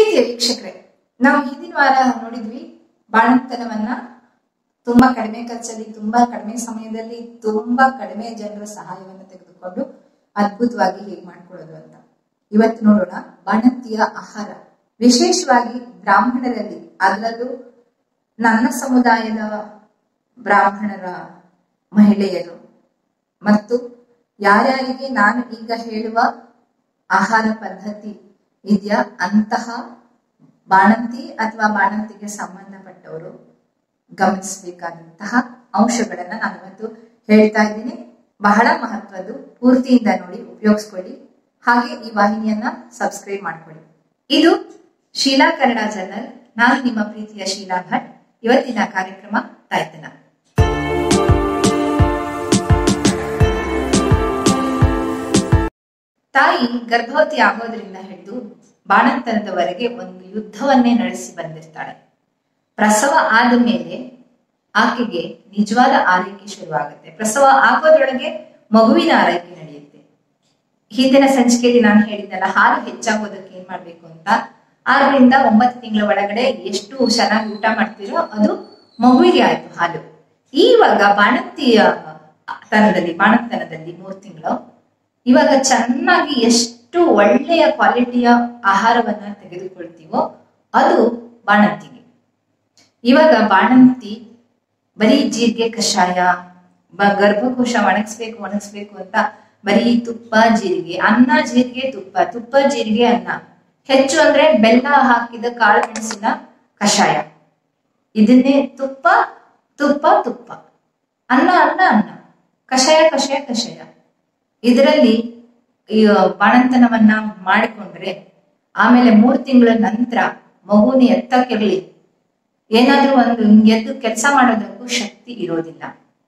ಪ್ರೀತಿಯ ವೀಕ್ಷಕರೇ ನಾವು ಹಿಂದಿನ ವಾರ ನೋಡಿದ್ವಿ ಬಾಣಂತನವನ್ನ ತುಂಬಾ ಕಡಿಮೆ ಖರ್ಚಲ್ಲಿ ತುಂಬಾ ಕಡಿಮೆ ಸಮಯದಲ್ಲಿ ತುಂಬಾ ಕಡಿಮೆ ಜನರ ಸಹಾಯವನ್ನು ತೆಗೆದುಕೊಂಡು ಅದ್ಭುತವಾಗಿ ಹೇಗೆ ಮಾಡ್ಕೊಳ್ಳೋದು ಅಂತ ಇವತ್ತು ನೋಡೋಣ ಬಾಣಂತಿಯ ಆಹಾರ ವಿಶೇಷವಾಗಿ ಬ್ರಾಹ್ಮಣರಲ್ಲಿ ಅದರಲ್ಲೂ ನನ್ನ ಸಮುದಾಯದ ಬ್ರಾಹ್ಮಣರ ಮಹಿಳೆಯರು ಮತ್ತು ಯಾರ್ಯಾರಿಗೆ ನಾನು ಈಗ ಹೇಳುವ ಆಹಾರ ಪದ್ಧತಿ ಇದೆಯಾ ಅಂತಹ ಬಾಣಂತಿ ಅಥವಾ ಬಾಣಂತಿಗೆ ಸಂಬಂಧಪಟ್ಟವರು ಗಮನಿಸಬೇಕಾದಂತಹ ಅಂಶಗಳನ್ನ ನಾನು ಇವತ್ತು ಹೇಳ್ತಾ ಇದ್ದೀನಿ ಬಹಳ ಮಹತ್ವದ್ದು ಪೂರ್ತಿಯಿಂದ ನೋಡಿ ಉಪಯೋಗಿಸ್ಕೊಳ್ಳಿ ಹಾಗೆ ಈ ವಾಹಿನಿಯನ್ನ ಸಬ್ಸ್ಕ್ರೈಬ್ ಮಾಡ್ಕೊಳ್ಳಿ ಇದು ಶೀಲಾ ಕನ್ನಡ ಚಾನಲ್ ನಾನು ನಿಮ್ಮ ಪ್ರೀತಿಯ ಶೀಲಾ ಭಟ್ ಇವತ್ತಿನ ಕಾರ್ಯಕ್ರಮ ತಾಯ್ತನ ತಾಯಿ ಗರ್ಭವತಿ ಆಗೋದ್ರಿಂದ ಹಿಡಿದು ಬಾಣಂತನದವರೆಗೆ ಒಂದು ಯುದ್ಧವನ್ನೇ ನಡೆಸಿ ಬಂದಿರ್ತಾಳೆ ಪ್ರಸವ ಆದ ಮೇಲೆ ಆಕೆಗೆ ನಿಜವಾದ ಆರೈಕೆ ಶುರುವಾಗುತ್ತೆ ಪ್ರಸವ ಆಗೋದ್ರೊಳಗೆ ಮಗುವಿನ ಆರೈಕೆ ನಡೆಯುತ್ತೆ ಹಿಂದಿನ ಸಂಚಿಕೆಯಲ್ಲಿ ನಾನು ಹೇಳಿದ್ದಲ್ಲ ಹಾಲು ಹೆಚ್ಚಾಗೋದಕ್ಕೆ ಏನ್ ಮಾಡ್ಬೇಕು ಅಂತ ಆರರಿಂದ ಒಂಬತ್ತು ತಿಂಗಳ ಒಳಗಡೆ ಎಷ್ಟು ಚೆನ್ನಾಗಿ ಊಟ ಮಾಡ್ತೀರೋ ಅದು ಮಗುವಿಗೆ ಆಯ್ತು ಹಾಲು ಈವಾಗ ಬಾಣಂತಿಯ ತನದಲ್ಲಿ ಬಾಣಂತನದಲ್ಲಿ ಮೂರು ತಿಂಗಳು ಇವಾಗ ಚೆನ್ನಾಗಿ ಎಷ್ಟು ಒಳ್ಳೆಯ ಕ್ವಾಲಿಟಿಯ ಆಹಾರವನ್ನ ತೆಗೆದುಕೊಳ್ತೀವೋ ಅದು ಬಾಣಂತಿಗೆ ಇವಾಗ ಬಾಣಂತಿ ಬರೀ ಜೀರಿಗೆ ಕಷಾಯ ಬ- ಗರ್ಭಕೋಶ ಒಣಗಿಸ್ಬೇಕು ಒಣಗಿಸ್ಬೇಕು ಅಂತ ಬರೀ ತುಪ್ಪ ಜೀರಿಗೆ ಅನ್ನ ಜೀರಿಗೆ ತುಪ್ಪ ತುಪ್ಪ ಜೀರಿಗೆ ಅನ್ನ ಹೆಚ್ಚು ಅಂದ್ರೆ ಬೆಲ್ಲ ಹಾಕಿದ ಕಾಳು ಮೆಣಸಿನ ಕಷಾಯ ಇದನ್ನೇ ತುಪ್ಪ ತುಪ್ಪ ತುಪ್ಪ ಅನ್ನ ಅನ್ನ ಅನ್ನ ಕಷಾಯ ಕಷಾಯ ಕಷಾಯ ಇದರಲ್ಲಿ ಈ ಬಾಣಂತನವನ್ನ ಮಾಡಿಕೊಂಡ್ರೆ ಆಮೇಲೆ ಮೂರ್ ತಿಂಗಳ ನಂತರ ಮಗುನ ಎತ್ತಕ್ಕಿರ್ಲಿ ಏನಾದ್ರೂ ಒಂದು ಎದ್ದು ಕೆಲಸ ಮಾಡೋದಕ್ಕೂ ಶಕ್ತಿ ಇರೋದಿಲ್ಲ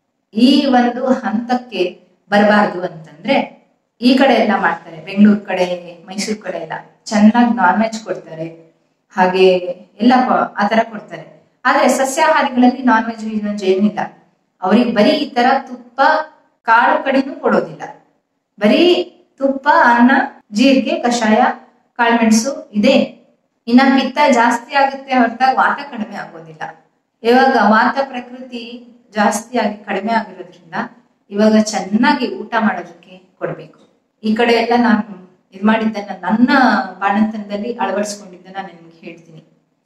ಈ ಒಂದು ಹಂತಕ್ಕೆ ಬರಬಾರ್ದು ಅಂತಂದ್ರೆ ಈ ಕಡೆ ಎಲ್ಲ ಮಾಡ್ತಾರೆ ಬೆಂಗಳೂರು ಕಡೆ ಮೈಸೂರು ಕಡೆ ಎಲ್ಲ ಚೆನ್ನಾಗಿ ನಾನ್ ವೆಜ್ ಕೊಡ್ತಾರೆ ಹಾಗೆ ಎಲ್ಲ ಕೊ- ಆ ತರ ಕೊಡ್ತಾರೆ ಆದ್ರೆ ಸಸ್ಯಾಹಾರಿಗಳಲ್ಲಿ ನಾನ್ ವೆಜ್ ವೆಜ್ ಏನಿಲ್ಲ ಅವ್ರಿಗೆ ಬರೀ ಈ ತರ ತುಪ್ಪ ಕಾಳು ಕಡಿನೂ ಕೊಡೋದಿಲ್ಲ ಬರೀ ತುಪ್ಪ ಅನ್ನ ಜೀರಿಗೆ ಕಷಾಯ ಕಾಳುಮೆಣಸು ಇದೆ ಇನ್ನ ಪಿತ್ತ ಜಾಸ್ತಿ ಆಗುತ್ತೆ ಹೊರತಾಗಿ ವಾತ ಕಡಿಮೆ ಆಗೋದಿಲ್ಲ ಇವಾಗ ವಾತ ಪ್ರಕೃತಿ ಜಾಸ್ತಿ ಆಗಿ ಕಡಿಮೆ ಆಗಿರೋದ್ರಿಂದ ಇವಾಗ ಚೆನ್ನಾಗಿ ಊಟ ಮಾಡೋದಕ್ಕೆ ಕೊಡ್ಬೇಕು ಈ ಕಡೆ ಎಲ್ಲ ನಾನು ಇದು ಮಾಡಿದ್ದನ್ನ ನನ್ನ ಬಾಣಂತನದಲ್ಲಿ ಅಳವಡಿಸ್ಕೊಂಡಿದ್ದನ್ನ ನಾನು ನಿಮ್ಗೆ ಹೇಳ್ತೀನಿ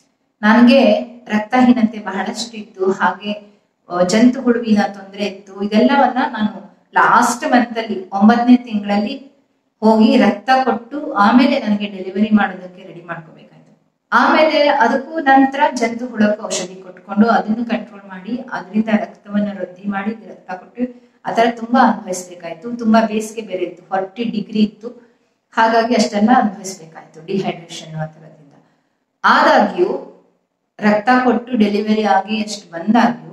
ನನಗೆ ರಕ್ತಹೀನತೆ ಬಹಳಷ್ಟು ಇತ್ತು ಹಾಗೆ ಆ, ಜಂತು ಹುಳುವಿನ ತೊಂದರೆ ಇತ್ತು ಇದೆಲ್ಲವನ್ನ ನಾನು ಲಾಸ್ಟ್ ಮಂತ್ ಅಲ್ಲಿ ಒಂಬತ್ತನೇ ತಿಂಗಳಲ್ಲಿ ಹೋಗಿ ರಕ್ತ ಕೊಟ್ಟು ಆಮೇಲೆ ನನಗೆ ಡೆಲಿವರಿ ಮಾಡೋದಕ್ಕೆ ರೆಡಿ ಮಾಡ್ಕೋಬೇಕಾಯ್ತು ಆಮೇಲೆ ಅದಕ್ಕೂ ನಂತರ ಜಂತು ಹುಳಕ್ಕೆ ಔಷಧಿ ಕೊಟ್ಕೊಂಡು ಅದನ್ನು ಕಂಟ್ರೋಲ್ ಮಾಡಿ ಅದರಿಂದ ರಕ್ತವನ್ನ ವೃದ್ಧಿ ಮಾಡಿ ರಕ್ತ ಕೊಟ್ಟು ಆ ತರ ತುಂಬಾ ಅನುಭವಿಸ್ಬೇಕಾಯ್ತು ತುಂಬಾ ಬೇಸಿಗೆ ಬೇರೆ ಇತ್ತು ಫಾರ್ಟಿ ಡಿಗ್ರಿ ಇತ್ತು ಹಾಗಾಗಿ ಅಷ್ಟೆಲ್ಲ ಅನುಭವಿಸ್ಬೇಕಾಯ್ತು ಡಿಹೈಡ್ರೇಷನ್ ಆ ಥರದಿಂದ ಆದಾಗ್ಯೂ ರಕ್ತ ಕೊಟ್ಟು ಡೆಲಿವರಿ ಆಗಿ ಎಷ್ಟು ಬಂದಾಗ್ಯೂ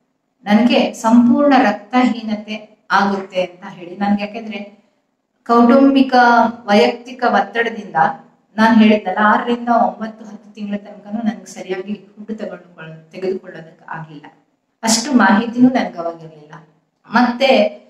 ನನಗೆ ಸಂಪೂರ್ಣ ರಕ್ತಹೀನತೆ ಆಗುತ್ತೆ ಅಂತ ಹೇಳಿ ನನ್ಗೆ ಯಾಕೆಂದ್ರೆ ಕೌಟುಂಬಿಕ ವೈಯಕ್ತಿಕ ಒತ್ತಡದಿಂದ ನಾನು ಹೇಳಿದ್ದಲ್ಲ ಆರರಿಂದ ಒಂಬತ್ತು ಹತ್ತು ತಿಂಗಳ ತನಕನೂ ನನಗೆ ಸರಿಯಾಗಿ ಫುಡ್ ತಗೊಂಡುಕೊಳ್ಳ ತೆಗೆದುಕೊಳ್ಳೋದಕ್ಕೆ ಆಗಿಲ್ಲ ಅಷ್ಟು ಮಾಹಿತಿನೂ ನನಗೆ ಅವಾಗಿರ್ಲಿಲ್ಲ ಮತ್ತೆ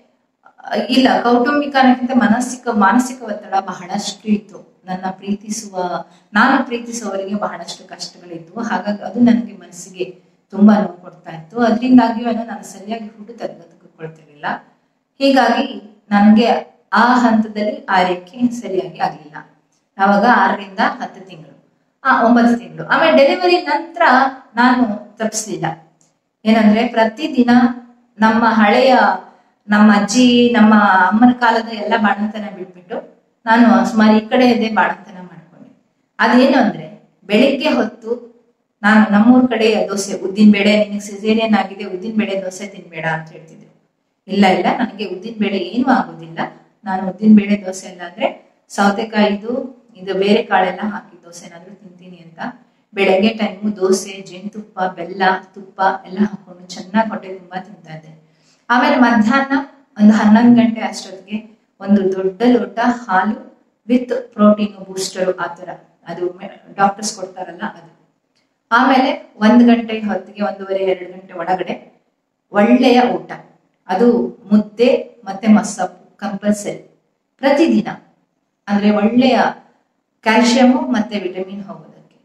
ಅಹ್, ಇಲ್ಲ ಕೌಟುಂಬಿಕ ಅನ್ನೋಕ್ಕಿಂತ ಮಾನಸಿಕ ಮಾನಸಿಕ ಒತ್ತಡ ಬಹಳಷ್ಟು ಇತ್ತು ನನ್ನ ಪ್ರೀತಿಸುವ ನಾನು ಪ್ರೀತಿಸುವವರಿಗೆ ಬಹಳಷ್ಟು ಕಷ್ಟಗಳಿದ್ವು ಹಾಗಾಗಿ ಅದು ನನಗೆ ಮನಸ್ಸಿಗೆ ತುಂಬಾ ನೋವು ಕೊಡ್ತಾ ಇತ್ತು ಅದರಿಂದಾಗಿಯೂ ಏನೋ ನಾನು ಸರಿಯಾಗಿ ಫುಡ್ ತೆಗೆದುಕೊಳ್ತಿರ್ಲಿಲ್ಲ ಹೀಗಾಗಿ ನನಗೆ ಆ ಹಂತದಲ್ಲಿ ಆರೈಕೆ ಸರಿಯಾಗಿ ಆಗಲಿಲ್ಲ ಆವಾಗ ಆರರಿಂದ ಹತ್ತು ತಿಂಗಳು ಆ ಒಂಬತ್ತು ತಿಂಗಳು ಆಮೇಲೆ ಡೆಲಿವರಿ ನಂತರ ನಾನು ತಪ್ಪಿಸ್ಲಿಲ್ಲ ಏನಂದ್ರೆ ಪ್ರತಿದಿನ ನಮ್ಮ ಹಳೆಯ ನಮ್ಮ ಅಜ್ಜಿ ನಮ್ಮ ಅಮ್ಮನ ಕಾಲದ ಎಲ್ಲ ಬಾಣಂತನ ಬಿಟ್ಬಿಟ್ಟು ನಾನು ಸುಮಾರು ಈ ಕಡೆ ಇದೆ ಬಾಣಂತನ ಮಾಡ್ಕೊಂಡೆ ಅದೇನು ಅಂದ್ರೆ ಬೆಳಿಗ್ಗೆ ಹೊತ್ತು ನಾನು ನಮ್ಮೂರ್ ಕಡೆ ದೋಸೆ ಉದ್ದಿನ ಬೇಳೆ ನಿನಗೆ ಸಿಸೇರಿಯನ್ ಆಗಿದೆ ಉದ್ದಿನ ಬೇಳೆ ದೋಸೆ ತಿನ್ಬೇಡ ಅಂತ ಹೇಳ್ತಿದ್ರು ಇಲ್ಲ ಇಲ್ಲ ನನಗೆ ಉದ್ದಿನ ಬೇಳೆ ಏನೂ ಆಗೋದಿಲ್ಲ ನಾನು ಉದ್ದಿನ ಬೇಳೆ ದೋಸೆ ಇಲ್ಲ ಅಂದ್ರೆ ಸೌತೆಕಾಯಿದು ಇದು ಬೇರೆ ಕಾಳೆಲ್ಲ ಹಾಕಿ ದೋಸೆ ಏನಾದ್ರೂ ತಿಂತೀನಿ ಅಂತ ಬೆಳಗ್ಗೆ ಟೈಮು ದೋಸೆ ಜೇನುತುಪ್ಪ ಬೆಲ್ಲ ತುಪ್ಪ ಎಲ್ಲ ಹಾಕೊಂಡು ಚೆನ್ನಾಗಿ ಹೊಟ್ಟೆ ತುಂಬಾ ತಿಂತಾ ಇದ್ದೆ ಆಮೇಲೆ ಮಧ್ಯಾಹ್ನ ಒಂದು ಹನ್ನೊಂದು ಗಂಟೆ ಅಷ್ಟೊತ್ತಿಗೆ ಒಂದು ದೊಡ್ಡ ಲೋಟ ಹಾಲು ವಿತ್ ಪ್ರೋಟೀನ್ ಬೂಸ್ಟರ್ ಆ ಥರ ಅದು ಡಾಕ್ಟರ್ಸ್ ಕೊಡ್ತಾರಲ್ಲ ಅದು ಆಮೇಲೆ ಒಂದ್ ಗಂಟೆ ಹೊತ್ತಿಗೆ ಒಂದೂವರೆ ಎರಡು ಗಂಟೆ ಒಳಗಡೆ ಒಳ್ಳೆಯ ಊಟ ಅದು ಮುದ್ದೆ ಮತ್ತೆ ಮಸ್ಸಪ್ಪು ಕಂಪಲ್ಸರಿ ಪ್ರತಿದಿನ ಅಂದ್ರೆ ಒಳ್ಳೆಯ ಕ್ಯಾಲ್ಸಿಯಂ ಮತ್ತೆ ವಿಟಮಿನ್ ಹೋಗೋದಕ್ಕೆ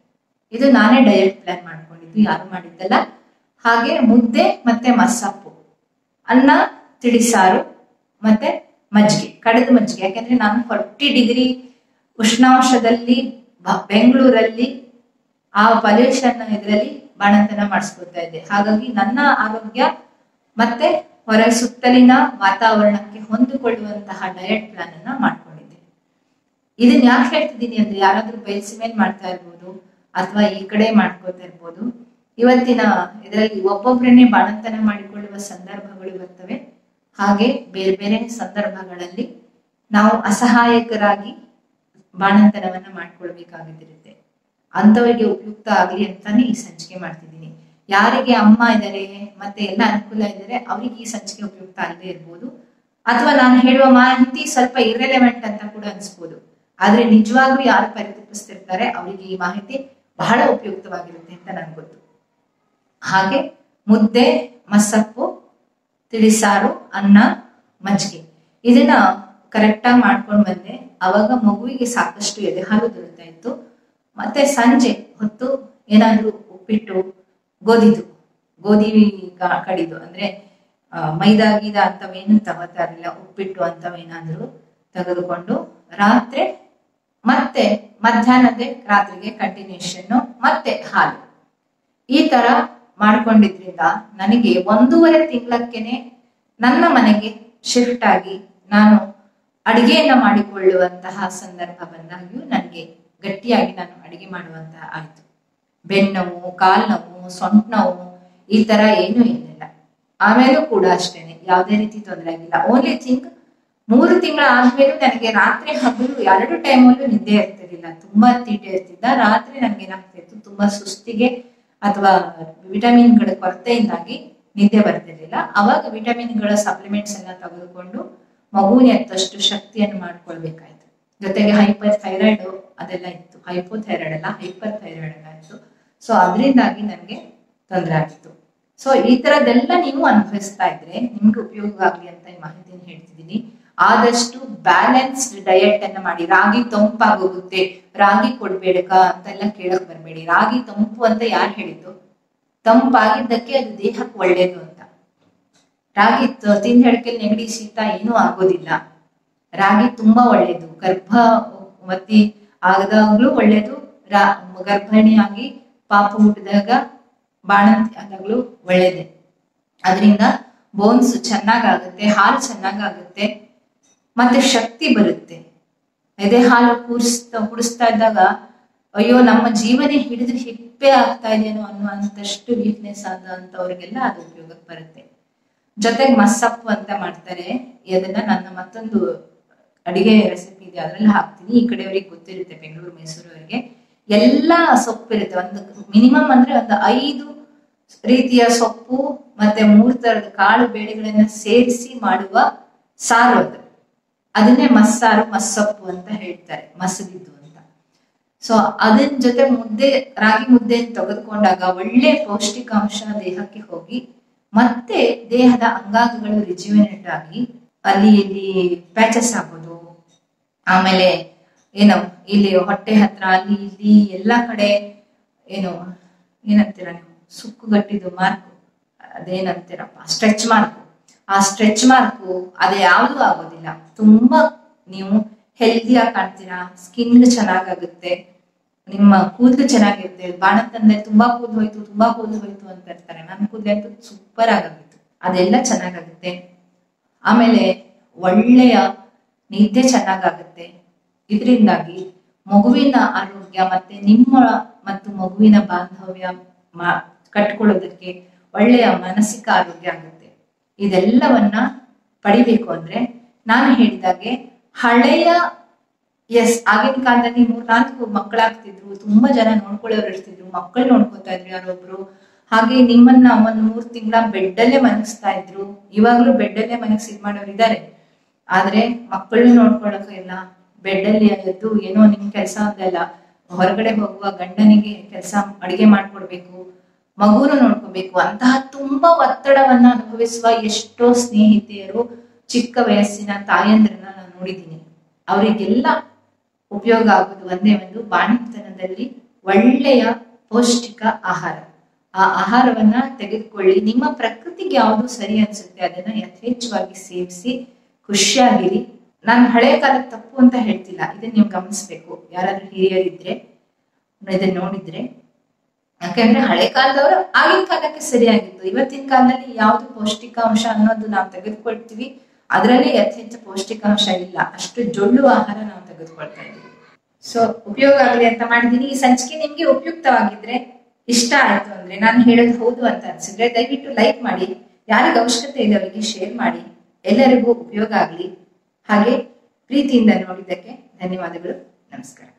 ಇದು ನಾನೇ ಡಯಟ್ ಪ್ಲಾನ್ ಮಾಡ್ಕೊಂಡಿದ್ದು ಯಾರು ಮಾಡಿದ್ದಲ್ಲ ಹಾಗೆ ಮುದ್ದೆ ಮತ್ತೆ ಮಸ್ಸಪ್ಪು ಅನ್ನ ತಿಳಿಸಾರು ಮತ್ತೆ ಮಜ್ಜಿಗೆ ಕಡದ ಮಜ್ಜಿಗೆ ಯಾಕಂದ್ರೆ ನಾನು ಫಾರ್ಟಿ ಡಿಗ್ರಿ ಉಷ್ಣಾಂಶದಲ್ಲಿ ಬ- ಬೆಂಗಳೂರಲ್ಲಿ ಆ ಪೊಲ್ಯೂಷನ್ ಇದರಲ್ಲಿ ಬಾಣಂತನ ಮಾಡಿಸ್ಕೊತಾ ಇದ್ದೆ ಹಾಗಾಗಿ ನನ್ನ ಆರೋಗ್ಯ ಮತ್ತೆ ಹೊರ ಸುತ್ತಲಿನ ವಾತಾವರಣಕ್ಕೆ ಹೊಂದಿಕೊಳ್ಳುವಂತಹ ಡಯಟ್ ಪ್ಲಾನ್ ಅನ್ನ ಮಾಡ್ಕೊಂಡಿದ್ದೆ ಇದನ್ನ ಯಾಕೆ ಹೇಳ್ತಿದ್ದೀನಿ ಅಂದ್ರೆ ಯಾರಾದ್ರೂ ಬಯಸಿ ಮೇಲೆ ಮಾಡ್ತಾ ಇರ್ಬೋದು ಅಥವಾ ಈ ಕಡೆ ಮಾಡ್ಕೋತಾ ಇರ್ಬೋದು ಇವತ್ತಿನ ಇದರಲ್ಲಿ ಒಬ್ಬೊಬ್ಬರನ್ನೇ ಬಾಣಂತನ ಮಾಡಿಕೊಳ್ಳುವ ಸಂದರ್ಭಗಳು ಬರ್ತವೆ ಹಾಗೆ ಬೇರೆ ಬೇರೆ ಸಂದರ್ಭಗಳಲ್ಲಿ ನಾವು ಅಸಹಾಯಕರಾಗಿ ಬಾಣಂತನವನ್ನ ಮಾಡ್ಕೊಳ್ಬೇಕಾಗಿರುತ್ತೆ ಅಂತವರಿಗೆ ಉಪಯುಕ್ತ ಆಗಲಿ ಅಂತಾನೆ ಈ ಸಂಚಿಕೆ ಮಾಡ್ತಿದ್ದೀನಿ ಯಾರಿಗೆ ಅಮ್ಮ ಇದ್ದಾರೆ ಮತ್ತೆ ಎಲ್ಲ ಅನುಕೂಲ ಇದ್ದಾರೆ ಅವರಿಗೆ ಈ ಸಂಚಿಕೆ ಉಪಯುಕ್ತ ಆಗದೆ ಇರ್ಬೋದು ಅಥವಾ ನಾನು ಹೇಳುವ ಮಾಹಿತಿ ಸ್ವಲ್ಪ ಇರ್ರೆಲೆವೆಂಟ್ ಅಂತ ಕೂಡ ಅನ್ಸ್ಬೋದು ಆದ್ರೆ ನಿಜವಾಗ್ಲೂ ಯಾರು ಪರಿತಪಿಸ್ತಿರ್ತಾರೆ ಅವರಿಗೆ ಈ ಮಾಹಿತಿ ಬಹಳ ಉಪಯುಕ್ತವಾಗಿರುತ್ತೆ ಅಂತ ನನ್ಗೆ ಗೊತ್ತು ಹಾಗೆ ಮುದ್ದೆ ಮಸಪ್ಪು ತಿಳಿಸಾರು ಅನ್ನ ಮಜ್ಜಿಗೆ ಇದನ್ನ ಕರೆಕ್ಟಾಗಿ ಮಾಡ್ಕೊಂಡು ಬಂದೆ ಅವಾಗ ಮಗುವಿಗೆ ಸಾಕಷ್ಟು ಎದೆ ಹಾಲು ದೊರೆತಾ ಇತ್ತು ಮತ್ತೆ ಸಂಜೆ ಹೊತ್ತು ಏನಾದ್ರೂ ಉಪ್ಪಿಟ್ಟು ಗೋಧಿದು ಗೋಧಿ ಗ- ಕಡಿದು ಅಂದ್ರೆ ಆ, ಮೈದಾ ಗೀದ ಅಂತವೇನು ತಗೋತಾ ಇರಲಿಲ್ಲ ಉಪ್ಪಿಟ್ಟು ಅಂತವೇನಾದ್ರೂ ತೆಗೆದುಕೊಂಡು ರಾತ್ರಿ ಮತ್ತೆ ಮಧ್ಯಾಹ್ನದ ರಾತ್ರಿಗೆ ಕಂಟಿನ್ಯೂಷನ್ ಮತ್ತೆ ಹಾಲು ಈ ತರ ಮಾಡ್ಕೊಂಡಿದ್ರಿಂದ ನನಗೆ ಒಂದೂವರೆ ತಿಂಗಳಕ್ಕೇನೆ ನನ್ನ ಮನೆಗೆ ಶಿಫ್ಟ್ ಆಗಿ ನಾನು ಅಡಿಗೆಯನ್ನ ಮಾಡಿಕೊಳ್ಳುವಂತಹ ಸಂದರ್ಭ ಬಂದಾಗ್ಯೂ ನನಗೆ ಗಟ್ಟಿಯಾಗಿ ನಾನು ಅಡಿಗೆ ಮಾಡುವಂತಹ ಆಯ್ತು ಬೆನ್ನೋವು ಕಾಲ್ ನೋವು ಸೊಂಟ ನೋವು ಈ ತರ ಏನೂ ಏನಿಲ್ಲ ಆಮೇಲೂ ಕೂಡ ಅಷ್ಟೇನೆ ಯಾವುದೇ ರೀತಿ ತೊಂದರೆ ಆಗಿಲ್ಲ ಓನ್ಲಿ ಥಿಂಗ್ ಮೂರು ತಿಂಗಳ ಆದ್ಮೇಲೂ ನನಗೆ ರಾತ್ರಿ ಹಗಲು ಎರಡು ಟೈಮಲ್ಲೂ ನಿದ್ದೆ ಇರ್ತಿರ್ಲಿಲ್ಲ ತುಂಬಾ ತೀಟೆ ಇರ್ತಿದ್ದ ರಾತ್ರಿ ನನಗೆ ಏನಾಗ್ತಿತ್ತು ತುಂಬಾ ಸುಸ್ತಿಗೆ ಅಥವಾ ವಿಟಮಿನ್ಗಳ ಕೊರತೆಯಿಂದಾಗಿ ನಿದ್ದೆ ಬರ್ತಿರ್ಲಿಲ್ಲ ಅವಾಗ ವಿಟಮಿನ್ಗಳ ಸಪ್ಲಿಮೆಂಟ್ಸ್ ಎಲ್ಲ ತೆಗೆದುಕೊಂಡು ಮಗುವಿನ ಎತ್ತಷ್ಟು ಶಕ್ತಿಯನ್ನು ಮಾಡ್ಕೊಳ್ಬೇಕಾಯ್ತು ಜೊತೆಗೆ ಹೈಪರ್ ಥೈರಾಯ್ಡ್ ಅದೆಲ್ಲ ಇತ್ತು ಹೈಪೋ ಥೈರಾಯ್ಡ್ ಅಲ್ಲ ಹೈಪರ್ ಥೈರಾಯ್ಡ್ ಎಲ್ಲ ಇತ್ತು ಸೊ ಅದರಿಂದಾಗಿ ನನಗೆ ತೊಂದರೆ ಆಗಿತ್ತು ಸೊ ಈ ತರದೆಲ್ಲ ನೀವು ಅನುಭವಿಸ್ತಾ ಇದ್ರೆ ನಿಮ್ಗೆ ಉಪಯೋಗ ಆಗ್ಲಿ ಅಂತ ಈ ಮಾಹಿತಿನ ಹೇಳ್ತಿದ್ದೀನಿ ಆದಷ್ಟು ಬ್ಯಾಲೆನ್ಸ್ಡ್ ಡಯಟ್ ಅನ್ನ ಮಾಡಿ ರಾಗಿ ತಂಪಾಗೋಗುತ್ತೆ ರಾಗಿ ಕೊಡ್ಬೇಡಕ ಅಂತೆಲ್ಲ ಕೇಳಕ್ ಬರ್ಬೇಡಿ ರಾಗಿ ತಂಪು ಅಂತ ಯಾರು ಹೇಳಿದ್ದು ತಂಪಾಗಿದ್ದಕ್ಕೆ ಅದು ದೇಹಕ್ಕೆ ಒಳ್ಳೇದು ಅಂತ ರಾಗಿ ತ- ತಿಂದ ಹೆಡ್ಕೆಲ್ ನೆಗಡಿ ಶೀತ ಏನೂ ಆಗೋದಿಲ್ಲ ರಾಗಿ ತುಂಬಾ ಒಳ್ಳೇದು ಗರ್ಭವತಿ ಆಗದಾಗ್ಲೂ ಒಳ್ಳೇದು ರಾ ಗರ್ಭಿಣಿಯಾಗಿ ಪಾಪ ಹುಟ್ಟಿದಾಗ ಬಾಣಂತಿ ಆದಾಗ್ಲೂ ಒಳ್ಳೇದೆ ಅದರಿಂದ ಬೋನ್ಸ್ ಚೆನ್ನಾಗಾಗುತ್ತೆ ಹಾಲು ಚೆನ್ನಾಗಾಗುತ್ತೆ ಮತ್ತೆ ಶಕ್ತಿ ಬರುತ್ತೆ ಎದೆ ಹಾಲು ಕೂರಿಸ್ತಾ ಕುಡಿಸ್ತಾ ಇದ್ದಾಗ ಅಯ್ಯೋ ನಮ್ಮ ಜೀವನೇ ಹಿಡಿದ್ರೆ ಹಿಪ್ಪೆ ಆಗ್ತಾ ಇದೆಯೇನೋ ಅನ್ನುವಂತಷ್ಟು ವೀಕ್ನೆಸ್ ಆದ ಅಂತವ್ರಿಗೆಲ್ಲ ಅದು ಉಪಯೋಗಕ್ಕೆ ಬರುತ್ತೆ ಜೊತೆಗೆ ಮಸ್ಸಪ್ಪು ಅಂತ ಮಾಡ್ತಾರೆ ಅದನ್ನ ನನ್ನ ಮತ್ತೊಂದು ಅಡಿಗೆ ರೆಸಿಪಿ ಇದೆ ಅದ್ರಲ್ಲಿ ಹಾಕ್ತೀನಿ ಈ ಕಡೆಯವ್ರಿಗೆ ಗೊತ್ತಿರುತ್ತೆ ಬೆಂಗಳೂರು ಮೈಸೂರವರಿಗೆ ಎಲ್ಲಾ ಸೊಪ್ಪು ಇರುತ್ತೆ ಒಂದು ಮಿನಿಮಮ್ ಅಂದ್ರೆ ಒಂದು ಐದು ರೀತಿಯ ಸೊಪ್ಪು ಮತ್ತೆ ಮೂರ್ ತರದ ಕಾಳು ಬೇಳೆಗಳನ್ನ ಸೇರಿಸಿ ಮಾಡುವ ಸಾರು ಅದು ಅದನ್ನೇ ಮಸ್ಸಾರು ಮಸ್ಸೊಪ್ಪು ಅಂತ ಹೇಳ್ತಾರೆ ಮಸಗಿದ್ದು ಅಂತ ಸೊ ಅದನ್ ಜೊತೆ ಮುದ್ದೆ ರಾಗಿ ಮುದ್ದೆ ತೆಗೆದುಕೊಂಡಾಗ ಒಳ್ಳೆ ಪೌಷ್ಟಿಕಾಂಶ ದೇಹಕ್ಕೆ ಹೋಗಿ ಮತ್ತೆ ದೇಹದ ಅಂಗಾಂಗಗಳು ರಿಜ್ಯುವಿನೇಟ್ ಆಗಿ ಅಲ್ಲಿ ಇಲ್ಲಿ ಪ್ಯಾಚಸ್ ಆಗೋದು ಆಮೇಲೆ ಏನು ಇಲ್ಲಿ ಹೊಟ್ಟೆ ಹತ್ರ ಅಲ್ಲಿ ಇಲ್ಲಿ ಎಲ್ಲಾ ಕಡೆ ಏನು ಏನಂತೀರ ನೀವು ಸುಕ್ಕುಗಟ್ಟಿದ್ದು ಮಾರ್ಕು ಅದೇನಂತೀರಪ್ಪ ಸ್ಟ್ರೆಚ್ ಮಾರ್ಕು ಆ ಸ್ಟ್ರೆಚ್ ಮಾರ್ಕು ಅದು ಯಾವುದು ಆಗೋದಿಲ್ಲ ತುಂಬಾ ನೀವು ಹೆಲ್ದಿಯಾಗಿ ಕಾಣ್ತೀರಾ ಸ್ಕಿನ್ ಚೆನ್ನಾಗಾಗುತ್ತೆ ನಿಮ್ಮ ಕೂದಲು ಚೆನ್ನಾಗಿರುತ್ತೆ ಬಾಣತಂದೆ ತುಂಬಾ ಕೂದಲು ಹೋಯ್ತು ತುಂಬಾ ಕೂದಲು ಹೋಯ್ತು ಅಂತ ಇರ್ತಾರೆ ನನ್ನ ಕೂದಲು ಅಂತೂ ಸೂಪರ್ ಆಗಾಗಿತ್ತು ಅದೆಲ್ಲ ಚೆನ್ನಾಗಾಗುತ್ತೆ ಆಮೇಲೆ ಒಳ್ಳೆಯ ನಿದ್ದೆ ಚೆನ್ನಾಗಾಗುತ್ತೆ ಇದರಿಂದಾಗಿ ಮಗುವಿನ ಆರೋಗ್ಯ ಮತ್ತೆ ನಿಮ್ಮ ಮತ್ತು ಮಗುವಿನ ಬಾಂಧವ್ಯ ಮಾ- ಕಟ್ಕೊಳ್ಳೋದಕ್ಕೆ ಒಳ್ಳೆಯ ಮಾನಸಿಕ ಆರೋಗ್ಯ ಆಗುತ್ತೆ ಇದೆಲ್ಲವನ್ನ ಪಡಿಬೇಕು ಅಂದ್ರೆ ನಾನು ಹೇಳಿದಾಗೆ ಹಳೆಯ ಎಸ್ ಆಗಿನ ಕಾಲದಲ್ಲಿ ಮೂರ್ ನಾಲ್ಕು ಮಕ್ಕಳಾಗ್ತಿದ್ರು ತುಂಬಾ ಜನ ನೋಡ್ಕೊಳ್ಳೋರು ಇರ್ತಿದ್ರು ಮಕ್ಕಳು ನೋಡ್ಕೊತಾ ಇದ್ರು ಯಾರೊಬ್ರು ಹಾಗೆ ನಿಮ್ಮನ್ನ ಒಂದ್ ಮೂರ್ ತಿಂಗಳ ಬೆಡ್ಡಲ್ಲೇ ಮನಗಿಸ್ತಾ ಇದ್ರು ಇವಾಗ್ಲೂ ಬೆಡ್ಡಲ್ಲೇ ಮನಗಿಸಿ ಇದ್ ಮಾಡೋರು ಇದಾರೆ ಆದ್ರೆ ಮಕ್ಕಳು ನೋಡ್ಕೊಳಕ ಇಲ್ಲ ಬೆಡ್ಡಲ್ಲಿ ಎದ್ದು ಏನೋ ನಿಮ್ ಕೆಲಸ ಅಂದಲ್ಲ ಹೊರಗಡೆ ಹೋಗುವ ಗಂಡನಿಗೆ ಕೆಲಸ ಅಡಿಗೆ ಮಾಡ್ಕೊಡ್ಬೇಕು ಮಗುನು ನೋಡ್ಕೋಬೇಕು ಅಂತಹ ತುಂಬಾ ಒತ್ತಡವನ್ನ ಅನುಭವಿಸುವ ಎಷ್ಟೋ ಸ್ನೇಹಿತೆಯರು ಚಿಕ್ಕ ವಯಸ್ಸಿನ ತಾಯಂದ್ರನ್ನ ನಾನು ನೋಡಿದ್ದೀನಿ ಅವರಿಗೆಲ್ಲ ಉಪಯೋಗ ಆಗೋದು ಒಂದೇ ಒಂದು ಬಾಣಂತನದಲ್ಲಿ ಒಳ್ಳೆಯ ಪೌಷ್ಟಿಕ ಆಹಾರ ಆ ಆಹಾರವನ್ನ ತೆಗೆದುಕೊಳ್ಳಿ ನಿಮ್ಮ ಪ್ರಕೃತಿಗೆ ಯಾವುದು ಸರಿ ಅನ್ಸುತ್ತೆ ಅದನ್ನ ಯಥೇಚ್ಛವಾಗಿ ಸೇವಿಸಿ ಖುಷಿಯಾಗಿರಿ ನಾನು ಹಳೆ ಕಾಲದ ತಪ್ಪು ಅಂತ ಹೇಳ್ತಿಲ್ಲ ಇದನ್ನ ನೀವು ಗಮನಿಸ್ಬೇಕು ಯಾರಾದ್ರೂ ಹಿರಿಯರಿದ್ರೆ ಇದನ್ನ ನೋಡಿದ್ರೆ ಯಾಕೆಂದ್ರೆ ಹಳೆ ಕಾಲದವರು ಆಗಿನ ಕಾಲಕ್ಕೆ ಸರಿಯಾಗಿತ್ತು ಇವತ್ತಿನ ಕಾಲದಲ್ಲಿ ಯಾವ್ದು ಪೌಷ್ಟಿಕಾಂಶ ಅನ್ನೋದು ನಾವು ತೆಗೆದುಕೊಳ್ತೀವಿ ಅದರಲ್ಲೇ ಯಥೇಚ್ಛ ಪೌಷ್ಟಿಕಾಂಶ ಇಲ್ಲ ಅಷ್ಟು ಜೊಳ್ಳು ಆಹಾರ ನಾವು ತೆಗೆದುಕೊಳ್ತಾ ಇದ್ದೀವಿ ಸೊ ಉಪಯೋಗ ಆಗಲಿ ಅಂತ ಮಾಡಿದೀನಿ ಈ ಸಂಚಿಕೆ ನಿಮ್ಗೆ ಉಪಯುಕ್ತವಾಗಿದ್ರೆ ಇಷ್ಟ ಆಯ್ತು ಅಂದ್ರೆ ನಾನು ಹೇಳೋದು ಹೌದು ಅಂತ ಅನ್ಸಿದ್ರೆ ದಯವಿಟ್ಟು ಲೈಕ್ ಮಾಡಿ ಯಾರಿಗೆ ಅವಶ್ಯಕತೆ ಇದೆ ಅವರಿಗೆ ಶೇರ್ ಮಾಡಿ ಎಲ್ಲರಿಗೂ ಉಪಯೋಗ ಆಗಲಿ ಹಾಗೆ ಪ್ರೀತಿಯಿಂದ ನೋಡಿದ್ದಕ್ಕೆ ಧನ್ಯವಾದಗಳು ನಮಸ್ಕಾರ